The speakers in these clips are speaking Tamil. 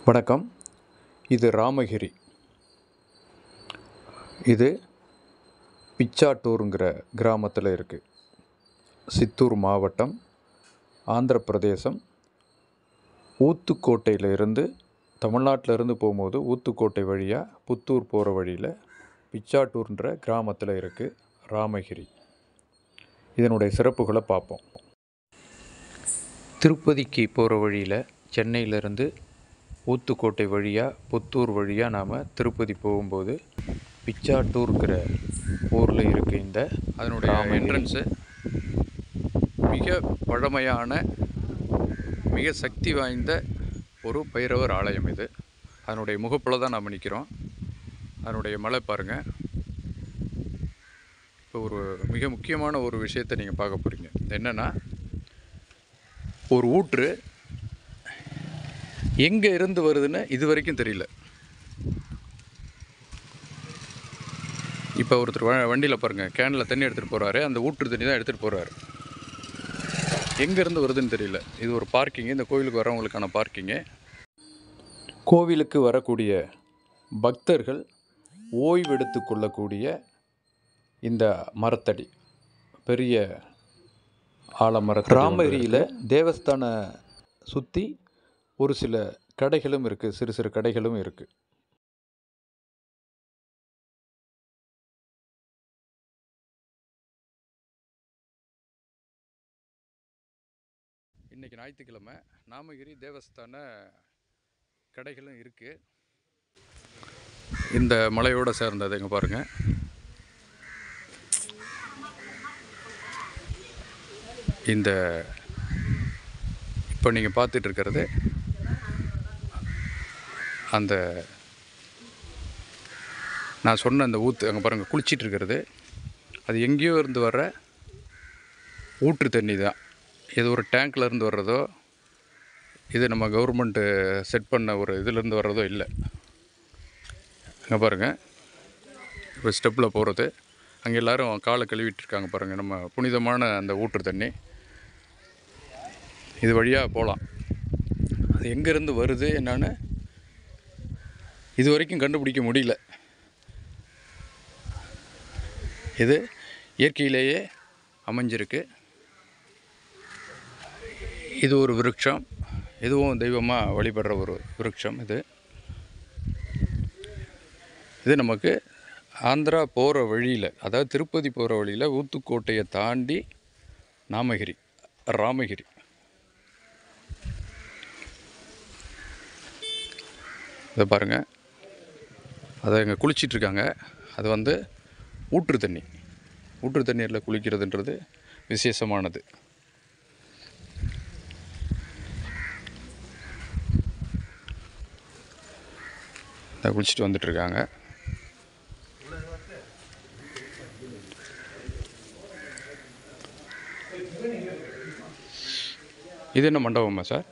வணக்கம் இது ராமகிரி இது பிச்சாட்டூருங்கிற கிராமத்தில் இருக்குது சித்தூர் மாவட்டம் ஆந்திர பிரதேசம் ஊத்துக்கோட்டையில் இருந்து தமிழ்நாட்டில் இருந்து போகும்போது ஊத்துக்கோட்டை வழியாக புத்தூர் போகிற வழியில் பிச்சாட்டூர்ன்ற கிராமத்தில் இருக்குது ராமகிரி இதனுடைய சிறப்புகளை பார்ப்போம் திருப்பதிக்கு போகிற வழியில் சென்னையிலேருந்து ஊத்துக்கோட்டை வழியாக புத்தூர் வழியாக நாம் திருப்பதி போகும்போது பிச்சாட்டூர்ங்கிற ஊரில் இருக்க இந்த அதனுடைய என்ட்ரன்ஸு மிக பழமையான மிக சக்தி வாய்ந்த ஒரு பைரவர் ஆலயம் இது அதனுடைய முகப்பில் தான் நாம் நிற்கிறோம் அதனுடைய மலை பாருங்கள் இப்போ ஒரு மிக முக்கியமான ஒரு விஷயத்தை நீங்கள் பார்க்க போகிறீங்க என்னென்னா ஒரு ஊற்று எங்கே இருந்து வருதுன்னு இது வரைக்கும் தெரியல இப்போ ஒருத்தர் வ வண்டியில் பாருங்கள் கேனில் தண்ணி எடுத்துகிட்டு போகிறாரு அந்த ஊற்று தண்ணி தான் எடுத்துகிட்டு போகிறாரு எங்கேருந்து வருதுன்னு தெரியல இது ஒரு பார்க்கிங்கு இந்த கோவிலுக்கு வரவங்களுக்கான பார்க்கிங்கு கோவிலுக்கு வரக்கூடிய பக்தர்கள் ஓய்வெடுத்து கொள்ளக்கூடிய இந்த மரத்தடி பெரிய ஆலமரத்தடி ராமகிரியில் தேவஸ்தான சுற்றி ஒரு சில கடைகளும் இருக்குது சிறு சிறு கடைகளும் இருக்குது இன்றைக்கி ஞாயிற்றுக்கிழமை நாமகிரி தேவஸ்தான கடைகளும் இருக்குது இந்த மலையோடு சேர்ந்தது இங்கே பாருங்கள் இந்த இப்போ நீங்கள் பார்த்துட்டு இருக்கிறது அந்த நான் சொன்ன அந்த ஊற்று அங்கே பாருங்கள் குளிச்சிட்டு இருக்கிறது அது எங்கேயோ இருந்து வர்ற ஊற்று தண்ணி தான் இது ஒரு டேங்க்ல இருந்து வர்றதோ இது நம்ம கவர்மெண்ட்டு செட் பண்ண ஒரு இதுலேருந்து வர்றதோ இல்லை அங்கே பாருங்கள் இப்போ ஸ்டெப்பில் போகிறது அங்கே எல்லோரும் காலை கழுவிட்டு இருக்காங்க பாருங்கள் நம்ம புனிதமான அந்த ஊற்று தண்ணி இது வழியாக போகலாம் அது எங்கேருந்து வருது என்னன்னு இது வரைக்கும் கண்டுபிடிக்க முடியல இது இயற்கையிலேயே அமைஞ்சிருக்கு இது ஒரு விருட்சம் இதுவும் தெய்வமாக வழிபடுற ஒரு விருட்சம் இது இது நமக்கு ஆந்திரா போகிற வழியில் அதாவது திருப்பதி போகிற வழியில் ஊத்துக்கோட்டையை தாண்டி நாமகிரி ராமகிரி இதை பாருங்கள் அதை இங்கே குளிச்சிட்டு இருக்காங்க அது வந்து ஊற்று தண்ணி ஊற்று தண்ணீரில் குளிக்கிறதுன்றது விசேஷமானது இதை குளிச்சுட்டு வந்துட்டுருக்காங்க இது என்ன மண்டபமா சார்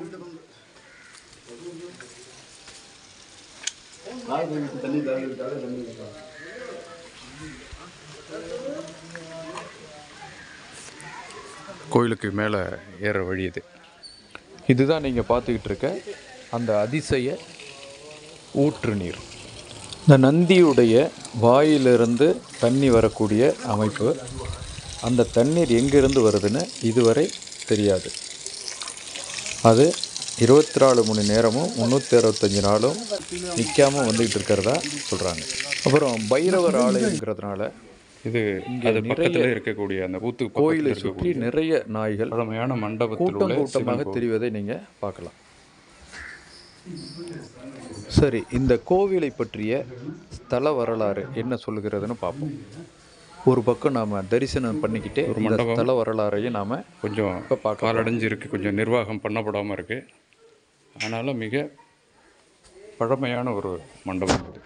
கோயிலுக்கு மேலே ஏற வழி இது இதுதான் நீங்கள் பார்த்துக்கிட்டு இருக்க அந்த அதிசய ஊற்று நீர் இந்த நந்தியுடைய வாயிலிருந்து தண்ணி வரக்கூடிய அமைப்பு அந்த தண்ணீர் எங்கிருந்து வருதுன்னு இதுவரை தெரியாது அது இருபத்தி நாலு மணி நேரமும் முந்நூற்றி அறுபத்தஞ்சு நாளும் நிற்காமல் வந்துக்கிட்டு இருக்கிறதா சொல்கிறாங்க அப்புறம் பைரவர் ஆலயங்கிறதுனால இது அது பக்கத்தில் இருக்கக்கூடிய அந்த ஊத்து கோயிலை சுற்றி நிறைய நாய்கள் பழமையான மண்டபத்தில் கூட்டம் கூட்டமாக தெரிவதை நீங்கள் பார்க்கலாம் சரி இந்த கோவிலை பற்றிய ஸ்தல வரலாறு என்ன சொல்லுகிறதுன்னு பார்ப்போம் ஒரு பக்கம் நாம் தரிசனம் பண்ணிக்கிட்டே ஒரு மண்டபம் ஸ்தல வரலாறையும் நாம் கொஞ்சம் இப்போ பார்க்க காலடைஞ்சு இருக்குது கொஞ்சம் நிர்வாகம் பண்ணப்படாமல் இருக்குது ஆனாலும் மிக பழமையான ஒரு மண்டபம் இது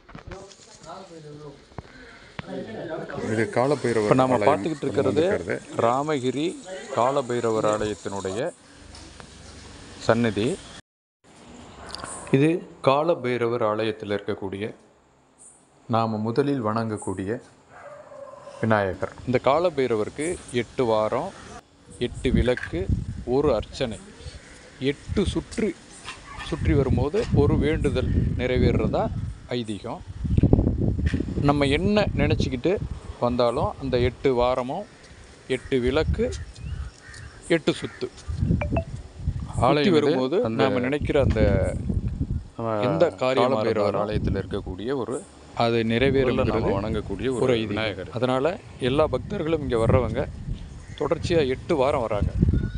இது காலபைரவர் இப்போ நாம் பார்த்துக்கிட்டு இருக்கிறது ராமகிரி காலபைரவர் ஆலயத்தினுடைய சந்நிதி இது காலபைரவர் ஆலயத்தில் இருக்கக்கூடிய நாம் முதலில் வணங்கக்கூடிய விநாயகர் இந்த காலபைரவருக்கு எட்டு வாரம் எட்டு விளக்கு ஒரு அர்ச்சனை எட்டு சுற்று சுற்றி வரும்போது ஒரு வேண்டுதல் நிறைவேறுறதா ஐதீகம் நம்ம என்ன நினச்சிக்கிட்டு வந்தாலும் அந்த எட்டு வாரமும் எட்டு விளக்கு எட்டு சுத்து ஆலயம் வரும்போது நாம் நினைக்கிற அந்த எந்த காரியம் காலபைரவர் ஆலயத்தில் இருக்கக்கூடிய ஒரு அது நிறைவேறுகிறது நம்ம வணங்கக்கூடிய ஒரு ஒரு ஐதீகம் விநாயகர் அதனால் எல்லா பக்தர்களும் இங்கே வர்றவங்க தொடர்ச்சியாக எட்டு வாரம் வராங்க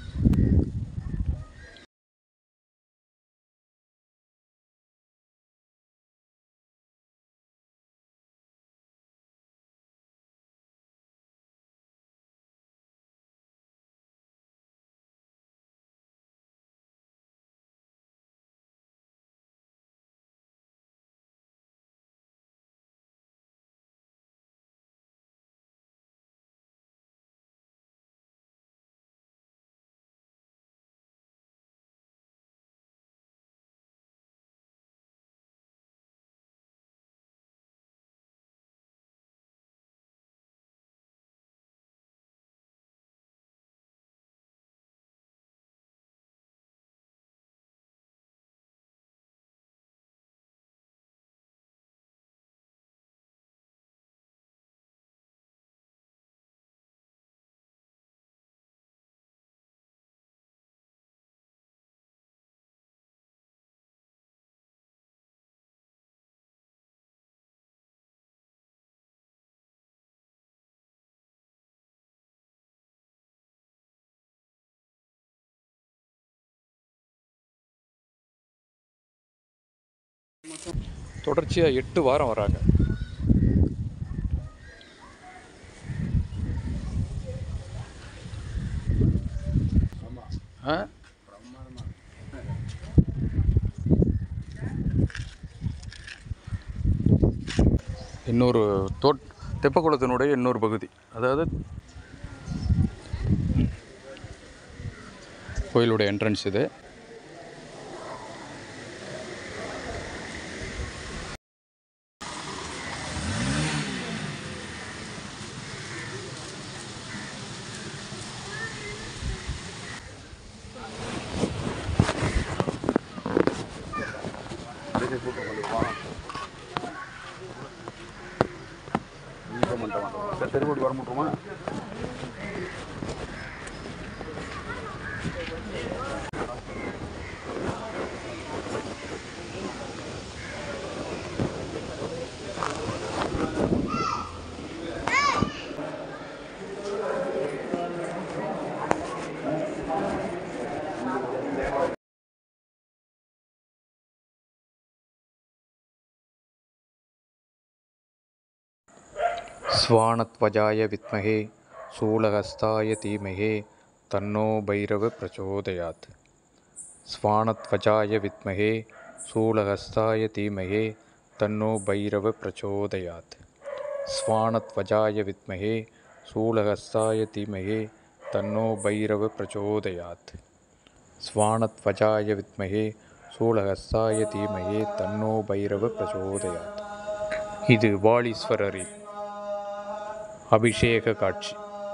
தொடர்ச்சியாக எட்டு வாரம் வராங்க ஆ இன்னொரு தோட் தெப்பக்குளத்தினுடைய இன்னொரு பகுதி அதாவது கோயிலுடைய என்ட்ரன்ஸ் இது தெருவோடு வர முடியுமா ஸ்வானத்வஜாய வித்மகே சூலஹஸ்தாய தீமகே தன்னோ பைரவ பிரச்சோதயாத் ஸ்வானத்வஜாய வித்மகே சூலஹஸ்தாய தீமகே தன்னோ பைரவ பிரச்சோதயாத் ஸ்வானத்வஜாய வித்மகே சூலஹஸ்தாய தீமகே தன்னோ பைரவ பிரச்சோதயாத் ஸ்வானத்வஜாய வித்மகே சூலஹஸ்தாய தீமகே தன்னோ பைரவ பிரச்சோதயாத் இது வாலீஸ்வரரின் அபிஷேக காட்சி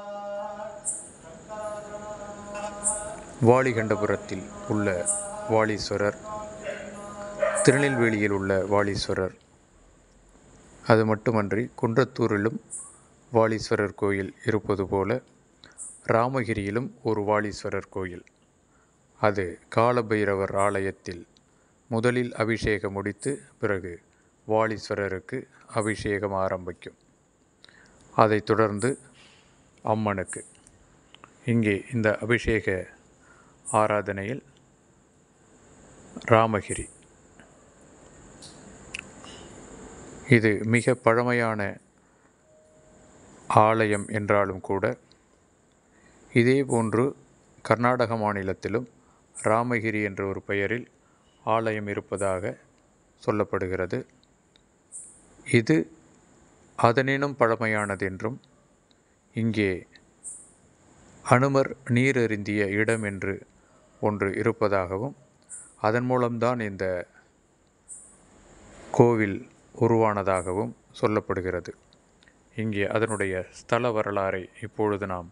வாலிகண்டபுரத்தில் உள்ள வாலீஸ்வரர் திருநெல்வேலியில் உள்ள வாலீஸ்வரர் அது மட்டுமன்றி குன்றத்தூரிலும் வாலீஸ்வரர் கோயில் இருப்பது போல ராமகிரியிலும் ஒரு வாலீஸ்வரர் கோயில் அது காலபைரவர் ஆலயத்தில் முதலில் அபிஷேகம் முடித்து பிறகு வாலீஸ்வரருக்கு அபிஷேகம் ஆரம்பிக்கும் அதைத் தொடர்ந்து அம்மனுக்கு இங்கே இந்த அபிஷேக ஆராதனையில் ராமகிரி இது மிக பழமையான ஆலயம் என்றாலும் கூட இதேபோன்று கர்நாடக மாநிலத்திலும் ராமகிரி என்ற ஒரு பெயரில் ஆலயம் இருப்பதாக சொல்லப்படுகிறது இது அதனினும் பழமையானது என்றும் இங்கே அனுமர் நீர் அருந்திய இடம் என்று ஒன்று இருப்பதாகவும் அதன் மூலம்தான் இந்த கோவில் உருவானதாகவும் சொல்லப்படுகிறது இங்கே அதனுடைய ஸ்தல வரலாறை இப்பொழுது நாம்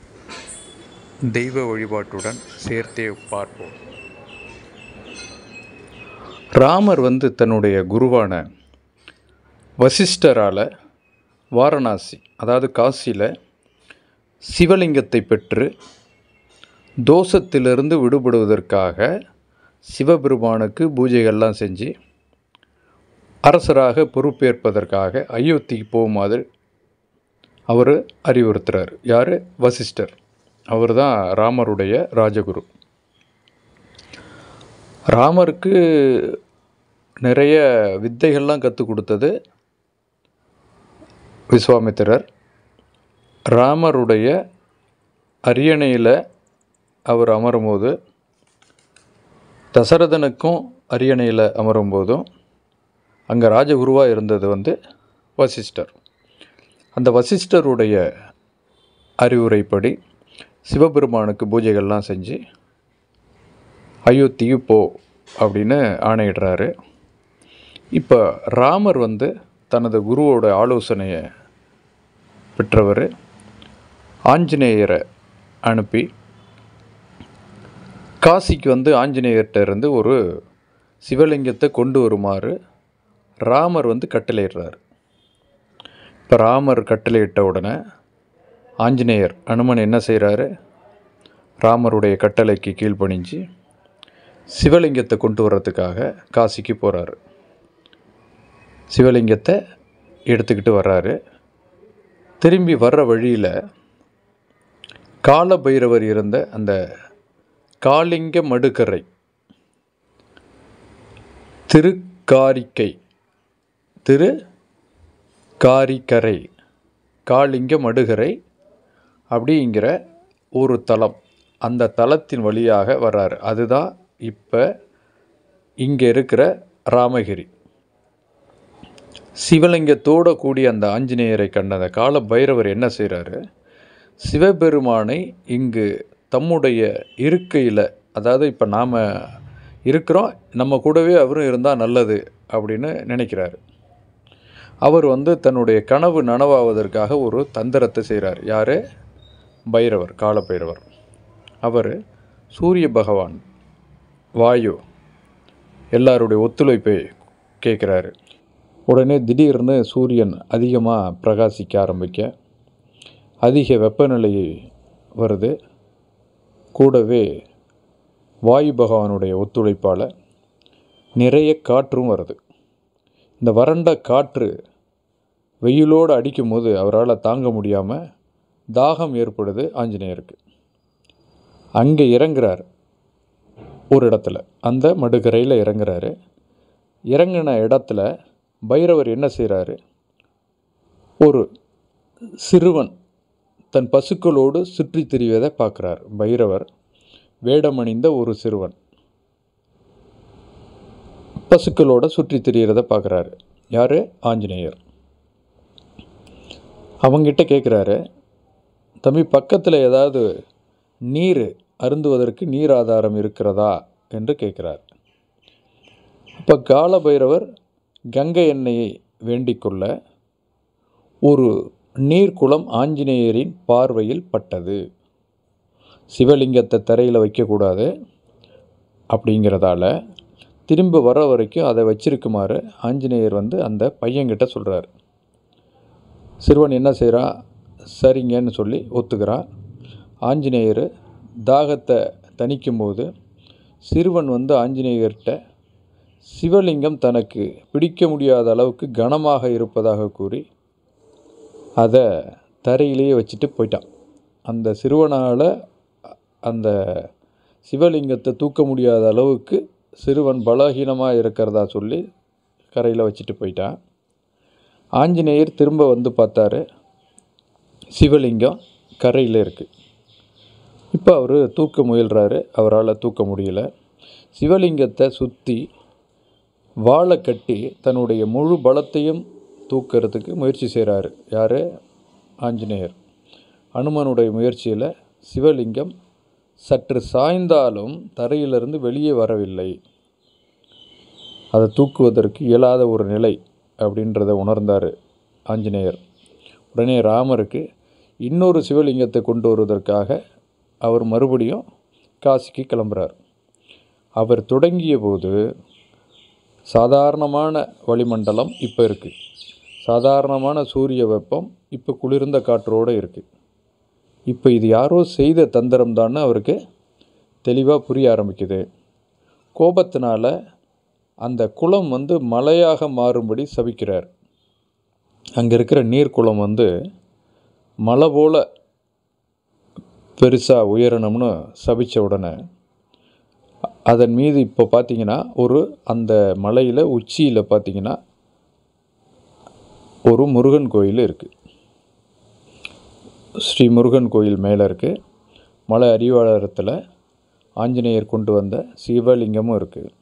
தெய்வ வழிபாட்டுடன் சேர்த்தே பார்ப்போம் ராமர் வந்து தன்னுடைய குருவான வசிஷ்டரால் வாரணாசி அதாவது காசியில் சிவலிங்கத்தை பெற்று தோஷத்திலிருந்து விடுபடுவதற்காக சிவபெருமானுக்கு பூஜைகள்லாம் செஞ்சு அரசராக பொறுப்பேற்பதற்காக அயோத்திக்கு போகுமாறு அவர் அறிவுறுத்துறார் யார் வசிஷ்டர் அவர் தான் ராமருடைய ராஜகுரு ராமருக்கு நிறைய வித்தைகள்லாம் கற்றுக் கொடுத்தது விஸ்வாமித்திரர் ராமருடைய அரியணையில் அவர் அமரும்போது தசரதனுக்கும் அரியணையில் அமரும்போதும் அங்கே ராஜகுருவாக இருந்தது வந்து வசிஷ்டர் அந்த வசிஷ்டருடைய அறிவுரைப்படி சிவபெருமானுக்கு பூஜைகள்லாம் செஞ்சு அயோத்திக்கு போ அப்படின்னு ஆணையிடுறாரு இப்போ ராமர் வந்து தனது குருவோட ஆலோசனையை பெற்றவர் ஆஞ்சநேயரை அனுப்பி காசிக்கு வந்து ஆஞ்சநேயர்கிட்ட இருந்து ஒரு சிவலிங்கத்தை கொண்டு வருமாறு ராமர் வந்து கட்டளையிடுறார் இப்போ ராமர் கட்டளையிட்ட உடனே ஆஞ்சநேயர் அனுமன் என்ன செய்கிறாரு ராமருடைய கட்டளைக்கு கீழ்ப்பணிஞ்சு சிவலிங்கத்தை கொண்டு வர்றதுக்காக காசிக்கு போகிறாரு சிவலிங்கத்தை எடுத்துக்கிட்டு வர்றாரு திரும்பி வர்ற வழியில் கால பைரவர் இருந்த அந்த காளிங்க மடுக்கரை திருக்காரிக்கை திரு காரிக்கரை காளிங்க மடுகரை அப்படிங்கிற ஒரு தலம் அந்த தலத்தின் வழியாக வர்றாரு அதுதான் இப்போ இங்கே இருக்கிற ராமகிரி சிவலிங்கத்தோடு கூடிய அந்த ஆஞ்சநேயரை கண்ட அந்த கால பைரவர் என்ன செய்கிறாரு சிவபெருமானை இங்கு தம்முடைய இருக்கையில் அதாவது இப்போ நாம் இருக்கிறோம் நம்ம கூடவே அவரும் இருந்தால் நல்லது அப்படின்னு நினைக்கிறாரு அவர் வந்து தன்னுடைய கனவு நனவாவதற்காக ஒரு தந்திரத்தை செய்கிறார் யார் பைரவர் கால பைரவர் அவர் சூரிய பகவான் வாயு எல்லாருடைய ஒத்துழைப்பை கேட்குறாரு உடனே திடீர்னு சூரியன் அதிகமாக பிரகாசிக்க ஆரம்பிக்க அதிக வெப்பநிலை வருது கூடவே வாயு பகவானுடைய ஒத்துழைப்பால் நிறைய காற்றும் வருது இந்த வறண்ட காற்று வெயிலோடு அடிக்கும்போது அவரால் தாங்க முடியாமல் தாகம் ஏற்படுது ஆஞ்சநேயருக்கு அங்கே இறங்குறார் ஒரு இடத்துல அந்த மடுக்கரையில் இறங்குறாரு இறங்கின இடத்துல பைரவர் என்ன செய்கிறாரு ஒரு சிறுவன் தன் பசுக்களோடு சுற்றித் திரிவதை பார்க்குறார் பைரவர் வேடமணிந்த ஒரு சிறுவன் பசுக்களோட சுற்றித் திரியிறத பார்க்குறாரு யார் ஆஞ்சநேயர் அவங்கிட்ட கேட்குறாரு தம்பி பக்கத்தில் ஏதாவது நீர் அருந்துவதற்கு நீர் ஆதாரம் இருக்கிறதா என்று கேட்குறார் அப்போ கால பைரவர் கங்கை எண்ணெயை வேண்டிக்கொள்ள ஒரு நீர்க்குளம் ஆஞ்சநேயரின் பார்வையில் பட்டது சிவலிங்கத்தை தரையில் வைக்கக்கூடாது அப்படிங்கிறதால திரும்ப வர வரைக்கும் அதை வச்சிருக்குமாறு ஆஞ்சநேயர் வந்து அந்த பையன்கிட்ட சொல்கிறார் சிறுவன் என்ன செய்கிறான் சரிங்கன்னு சொல்லி ஒத்துக்கிறான் ஆஞ்சநேயர் தாகத்தை தணிக்கும்போது சிறுவன் வந்து ஆஞ்சநேயர்கிட்ட சிவலிங்கம் தனக்கு பிடிக்க முடியாத அளவுக்கு கனமாக இருப்பதாக கூறி அதை தரையிலேயே வச்சுட்டு போயிட்டான் அந்த சிறுவனால் அந்த சிவலிங்கத்தை தூக்க முடியாத அளவுக்கு சிறுவன் பலகீனமாக இருக்கிறதா சொல்லி கரையில் வச்சுட்டு போயிட்டான் ஆஞ்சநேயர் திரும்ப வந்து பார்த்தாரு சிவலிங்கம் கரையில் இருக்குது இப்போ அவர் தூக்க முயல்றாரு அவரால் தூக்க முடியல சிவலிங்கத்தை சுற்றி வாழை கட்டி தன்னுடைய முழு பலத்தையும் தூக்கிறதுக்கு முயற்சி செய்கிறாரு யார் ஆஞ்சநேயர் அனுமனுடைய முயற்சியில் சிவலிங்கம் சற்று சாய்ந்தாலும் தரையிலிருந்து வெளியே வரவில்லை அதை தூக்குவதற்கு இயலாத ஒரு நிலை அப்படின்றத உணர்ந்தார் ஆஞ்சநேயர் உடனே ராமருக்கு இன்னொரு சிவலிங்கத்தை கொண்டு வருவதற்காக அவர் மறுபடியும் காசிக்கு கிளம்புறார் அவர் தொடங்கிய போது சாதாரணமான வளிமண்டலம் இப்போ இருக்குது சாதாரணமான சூரிய வெப்பம் இப்போ குளிர்ந்த காற்றோடு இருக்குது இப்போ இது யாரோ செய்த தந்திரம் அவருக்கு தெளிவாக புரிய ஆரம்பிக்குது கோபத்தினால அந்த குளம் வந்து மலையாக மாறும்படி சபிக்கிறார் அங்கே இருக்கிற நீர்க்குளம் வந்து மலை போல் பெருசாக உயரணும்னு சபித்த உடனே அதன் மீது இப்போ பார்த்தீங்கன்னா ஒரு அந்த மலையில் உச்சியில் பார்த்தீங்கன்னா ஒரு முருகன் கோயில் இருக்குது ஸ்ரீ முருகன் கோயில் மேலே இருக்குது மலை அடிவாரத்தில் ஆஞ்சநேயர் கொண்டு வந்த சிவலிங்கமும் இருக்குது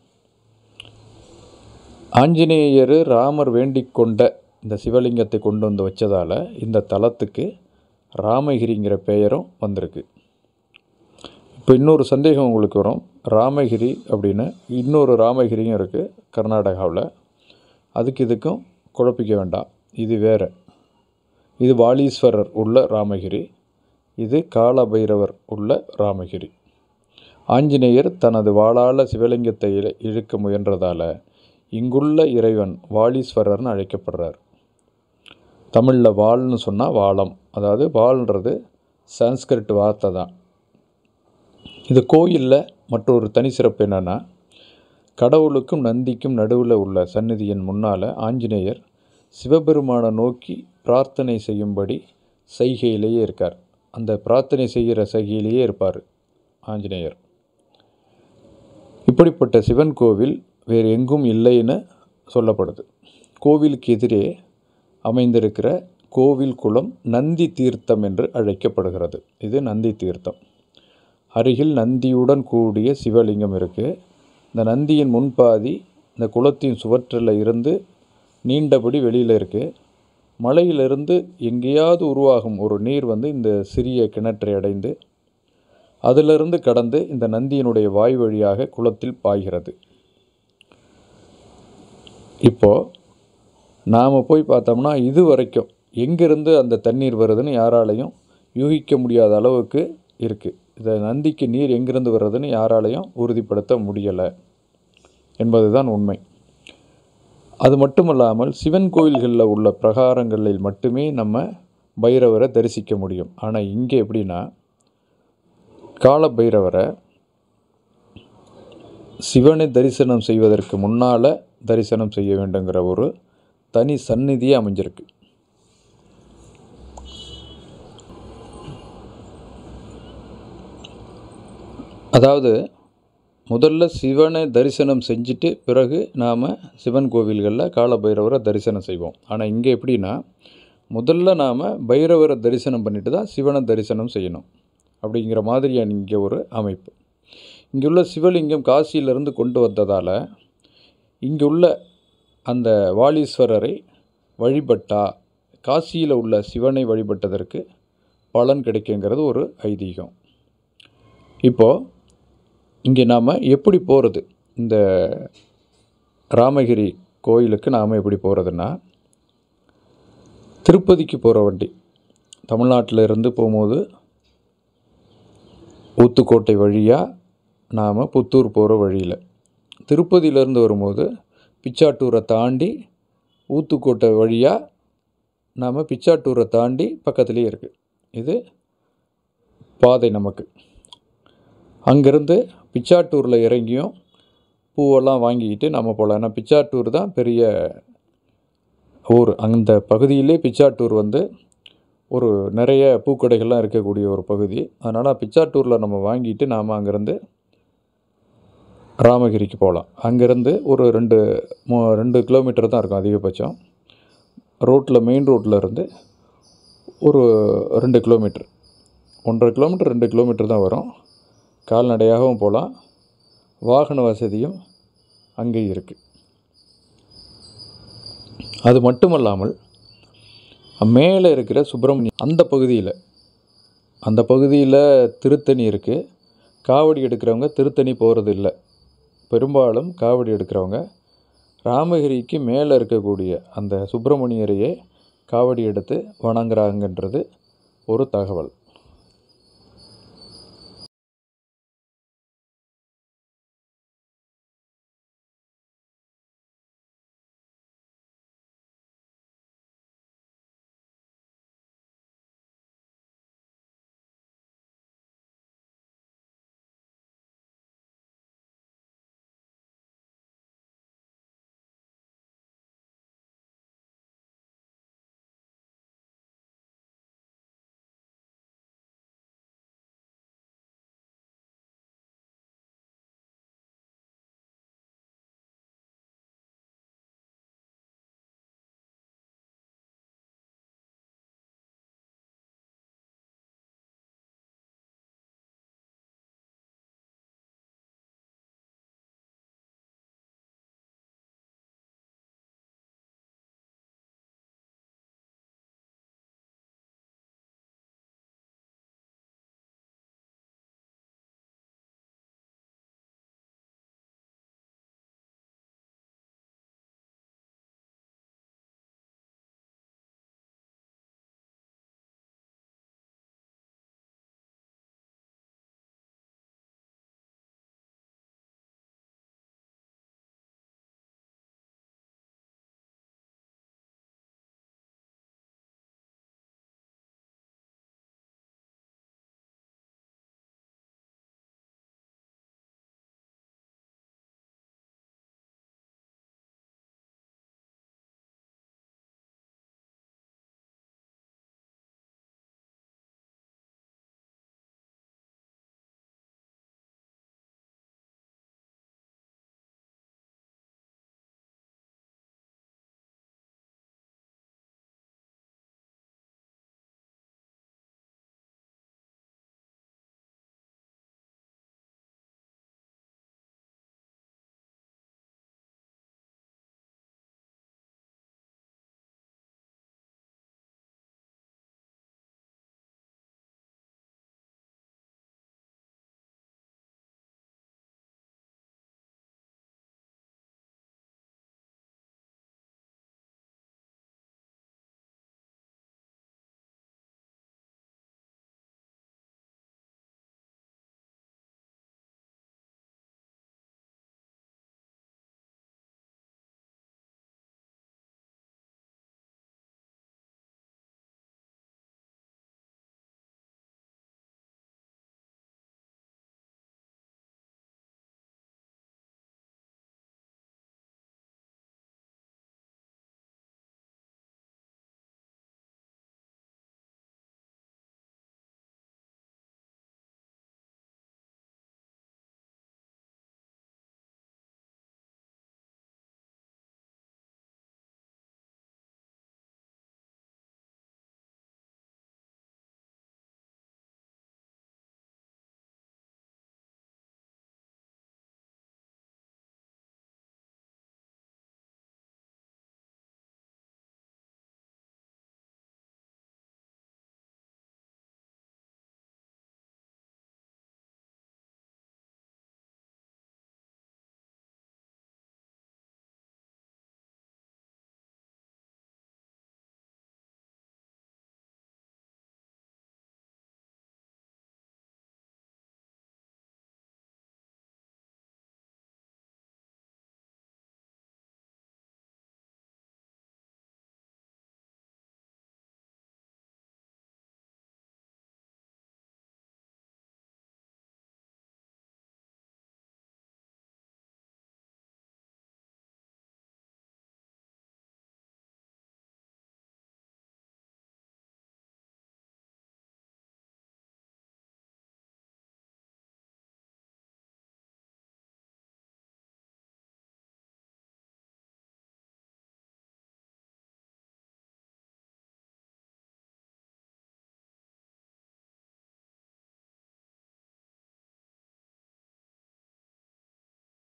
ஆஞ்சநேயர் ராமர் வேண்டிக் கொண்ட இந்த சிவலிங்கத்தை கொண்டு வந்து வச்சதால் இந்த தலத்துக்கு ராமகிரிங்கிற பெயரும் வந்திருக்கு இப்போ இன்னொரு சந்தேகம் உங்களுக்கு வரும் ராமகிரி அப்படின்னு இன்னொரு ராமகிரியும் இருக்குது கர்நாடகாவில் அதுக்கு இதுக்கும் குழப்பிக்க வேண்டாம் இது வேறு இது வாலீஸ்வரர் உள்ள ராமகிரி இது காலபைரவர் உள்ள ராமகிரி ஆஞ்சநேயர் தனது வாளால் சிவலிங்கத்தை இழ- இழுக்க முயன்றதால் இங்குள்ள இறைவன் வாலீஸ்வரர்னு அழைக்கப்படுறார் தமிழில் வாள்னு சொன்னால் வாளம் அதாவது வாள்ன்றது சான்ஸ்கிரிட் வார்த்தை தான் இது கோயிலில் மற்றொரு தனி சிறப்பு என்னென்னா கடவுளுக்கும் நந்திக்கும் நடுவில் உள்ள சந்நிதியின் முன்னால் ஆஞ்சநேயர் சிவபெருமானை நோக்கி பிரார்த்தனை செய்யும்படி செய்கையிலேயே இருக்கார் அந்த பிரார்த்தனை செய்கிற செய்கையிலேயே இருப்பார் ஆஞ்சநேயர் இப்படிப்பட்ட சிவன் கோவில் வேறு எங்கும் இல்லைன்னு சொல்லப்படுது கோவிலுக்கு எதிரே அமைந்திருக்கிற கோவில் குளம் நந்தி தீர்த்தம் என்று அழைக்கப்படுகிறது இது நந்தி தீர்த்தம் அருகில் நந்தியுடன் கூடிய சிவலிங்கம் இருக்குது இந்த நந்தியின் முன்பாதி இந்த குளத்தின் சுவற்றில் இருந்து நீண்டபடி வெளியில் இருக்குது மலையிலிருந்து எங்கேயாவது உருவாகும் ஒரு நீர் வந்து இந்த சிறிய கிணற்றை அடைந்து அதிலிருந்து கடந்து இந்த நந்தியினுடைய வாய் வழியாக குளத்தில் பாய்கிறது இப்போது நாம் போய் பார்த்தோம்னா இது வரைக்கும் எங்கேருந்து அந்த தண்ணீர் வருதுன்னு யாராலையும் யூகிக்க முடியாத அளவுக்கு இருக்குது இந்த நந்திக்கு நீர் எங்கிருந்து வர்றதுன்னு யாராலையும் உறுதிப்படுத்த முடியலை என்பதுதான் உண்மை அது மட்டுமல்லாமல் சிவன் கோயில்களில் உள்ள பிரகாரங்களில் மட்டுமே நம்ம பைரவரை தரிசிக்க முடியும் ஆனால் இங்கே எப்படின்னா கால பைரவரை சிவனை தரிசனம் செய்வதற்கு முன்னால் தரிசனம் செய்ய வேண்டுங்கிற ஒரு தனி சந்நிதியே அமைஞ்சிருக்கு அதாவது முதல்ல சிவனை தரிசனம் செஞ்சுட்டு பிறகு நாம் சிவன் கோவில்களில் காலபைரவரை தரிசனம் செய்வோம் ஆனால் இங்கே எப்படின்னா முதல்ல நாம் பைரவரை தரிசனம் பண்ணிட்டு தான் சிவனை தரிசனம் செய்யணும் அப்படிங்கிற மாதிரியான இங்கே ஒரு அமைப்பு இங்கே உள்ள சிவலிங்கம் காசியிலிருந்து கொண்டு வந்ததால் இங்கே உள்ள அந்த வாலீஸ்வரரை வழிபட்டா காசியில் உள்ள சிவனை வழிபட்டதற்கு பலன் கிடைக்குங்கிறது ஒரு ஐதீகம் இப்போது இங்கே நாம் எப்படி போகிறது இந்த ராமகிரி கோயிலுக்கு நாம் எப்படி போகிறதுன்னா திருப்பதிக்கு போகிற வண்டி தமிழ்நாட்டில் இருந்து போகும்போது ஊத்துக்கோட்டை வழியாக நாம் புத்தூர் போகிற வழியில் திருப்பதியிலேருந்து வரும்போது பிச்சாட்டூரை தாண்டி ஊத்துக்கோட்டை வழியாக நாம் பிச்சாட்டூரை தாண்டி பக்கத்துலேயே இருக்குது இது பாதை நமக்கு அங்கேருந்து பிச்சாட்டூரில் இறங்கியும் பூவெல்லாம் வாங்கிக்கிட்டு நம்ம போகலாம் ஏன்னா பிச்சாட்டூர் தான் பெரிய ஊர் அந்த பகுதியிலே பிச்சாட்டூர் வந்து ஒரு நிறைய பூக்கடைகள்லாம் இருக்கக்கூடிய ஒரு பகுதி அதனால் பிச்சாட்டூரில் நம்ம வாங்கிட்டு நாம் அங்கேருந்து ராமகிரிக்கு போகலாம் அங்கேருந்து ஒரு ரெண்டு மூ ரெண்டு கிலோமீட்டர் தான் இருக்கும் அதிகபட்சம் ரோட்டில் மெயின் ரோட்டில் இருந்து ஒரு ரெண்டு கிலோமீட்டர் ஒன்றரை கிலோமீட்டர் ரெண்டு கிலோமீட்டர் தான் வரும் கால்நடையாகவும் போகலாம் வாகன வசதியும் அங்கே இருக்குது அது மட்டுமல்லாமல் மேலே இருக்கிற சுப்பிரமணியம் அந்த பகுதியில் அந்த பகுதியில் திருத்தணி இருக்குது காவடி எடுக்கிறவங்க திருத்தணி போகிறது இல்லை பெரும்பாலும் காவடி எடுக்கிறவங்க ராமகிரிக்கு மேலே இருக்கக்கூடிய அந்த சுப்பிரமணியரையே காவடி எடுத்து வணங்குறாங்கன்றது ஒரு தகவல்